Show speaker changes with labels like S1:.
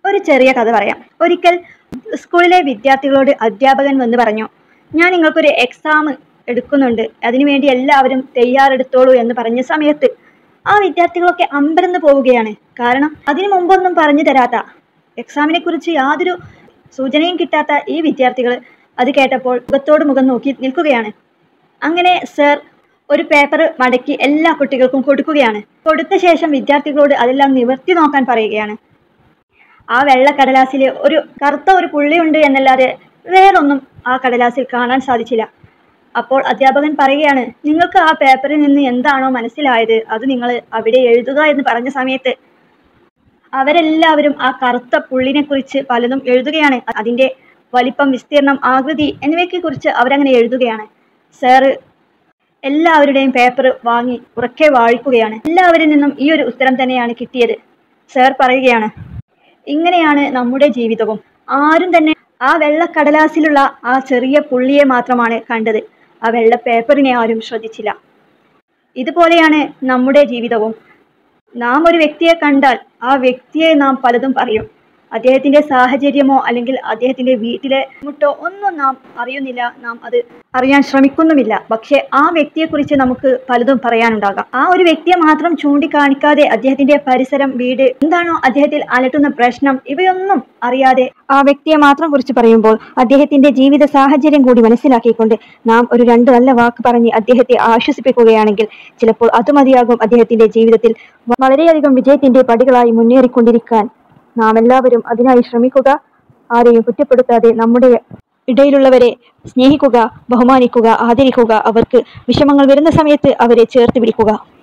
S1: ഒരു ചെറിയ കഥ പറയാം ഒരിക്കൽ സ്കൂളിലെ വിദ്യാർത്ഥികളോട് അധ്യാപകൻ വന്ന് പറഞ്ഞു ഞാൻ നിങ്ങൾക്കൊരു എക്സാം എടുക്കുന്നുണ്ട് അതിനുവേണ്ടി എല്ലാവരും തയ്യാറെടുത്തോളൂ എന്ന് പറഞ്ഞ സമയത്ത് ആ വിദ്യാർത്ഥികളൊക്കെ അമ്പരന്ന് പോവുകയാണ് കാരണം അതിനു മുമ്പൊന്നും പറഞ്ഞു തരാത്ത എക്സാമിനെ കുറിച്ച് യാതൊരു സൂചനയും കിട്ടാത്ത ഈ വിദ്യാർത്ഥികൾ അത് കേട്ടപ്പോൾ മുഖത്തോട് മുഖം നോക്കി നിൽക്കുകയാണ് അങ്ങനെ സർ ഒരു പേപ്പർ മടക്കി എല്ലാ കുട്ടികൾക്കും കൊടുക്കുകയാണ് കൊടുത്ത ശേഷം വിദ്യാർത്ഥികളോട് അതെല്ലാം നിവർത്തി നോക്കാൻ പറയുകയാണ് ആ വെള്ള കടലാസിൽ ഒരു കറുത്ത ഒരു പുള്ളിയുണ്ട് എന്നല്ലാതെ വേറൊന്നും ആ കടലാസിൽ കാണാൻ സാധിച്ചില്ല അപ്പോൾ അധ്യാപകൻ പറയുകയാണ് നിങ്ങൾക്ക് ആ പേപ്പറിൽ നിന്ന് എന്താണോ മനസ്സിലായത് അത് നിങ്ങൾ അവിടെ എഴുതുക എന്ന് പറഞ്ഞ സമയത്ത് അവരെല്ലാവരും ആ കറുത്ത പുള്ളിനെ കുറിച്ച് പലതും എഴുതുകയാണ് അതിന്റെ വലിപ്പം വിസ്തീർണം ആകൃതി എന്നിവയ്ക്കെ കുറിച്ച് അവരങ്ങനെ എഴുതുകയാണ് സാറ് എല്ലാവരുടെയും പേപ്പർ വാങ്ങി ഉറക്കെ വാഴിക്കുകയാണ് എല്ലാവരിൽ നിന്നും ഈ ഒരു ഉത്തരം തന്നെയാണ് കിട്ടിയത് സാർ പറയുകയാണ് ഇങ്ങനെയാണ് നമ്മുടെ ജീവിതവും ആരും തന്നെ ആ വെള്ള കടലാസിലുള്ള ആ ചെറിയ പുള്ളിയെ മാത്രമാണ് കണ്ടത് ആ വെള്ള പേപ്പറിനെ ആരും ശ്രദ്ധിച്ചില്ല ഇതുപോലെയാണ് നമ്മുടെ ജീവിതവും നാം ഒരു വ്യക്തിയെ കണ്ടാൽ ആ വ്യക്തിയെ നാം പലതും പറയും അദ്ദേഹത്തിന്റെ സാഹചര്യമോ അല്ലെങ്കിൽ അദ്ദേഹത്തിന്റെ വീട്ടിലെ മുട്ടോ ഒന്നും നാം അറിയുന്നില്ല നാം അത് അറിയാൻ ശ്രമിക്കുന്നുമില്ല പക്ഷെ ആ വ്യക്തിയെക്കുറിച്ച് നമുക്ക് പലതും പറയാനുണ്ടാകാം ആ ഒരു വ്യക്തിയെ മാത്രം ചൂണ്ടിക്കാണിക്കാതെ അദ്ദേഹത്തിന്റെ പരിസരം വീട് എന്താണോ അദ്ദേഹത്തിൽ അലട്ടുന്ന പ്രശ്നം ഇവയൊന്നും അറിയാതെ ആ വ്യക്തിയെ മാത്രം കുറിച്ച് പറയുമ്പോൾ അദ്ദേഹത്തിന്റെ ജീവിത സാഹചര്യം കൂടി മനസ്സിലാക്കിക്കൊണ്ട് നാം ഒരു രണ്ട് നല്ല വാക്ക് പറഞ്ഞ് അദ്ദേഹത്തെ ആശ്വസിപ്പിക്കുകയാണെങ്കിൽ ചിലപ്പോൾ അത് മതിയാകും അദ്ദേഹത്തിന്റെ ജീവിതത്തിൽ വളരെയധികം വിജയത്തിന്റെ പടികളായി മുന്നേറിക്കൊണ്ടിരിക്കാൻ നാം എല്ലാവരും അതിനായി ശ്രമിക്കുക ആരെയും കുറ്റപ്പെടുത്താതെ നമ്മുടെ ഇടയിലുള്ളവരെ സ്നേഹിക്കുക ബഹുമാനിക്കുക ആദരിക്കുക അവർക്ക് വിഷമങ്ങൾ വരുന്ന സമയത്ത് അവരെ ചേർത്ത് പിടിക്കുക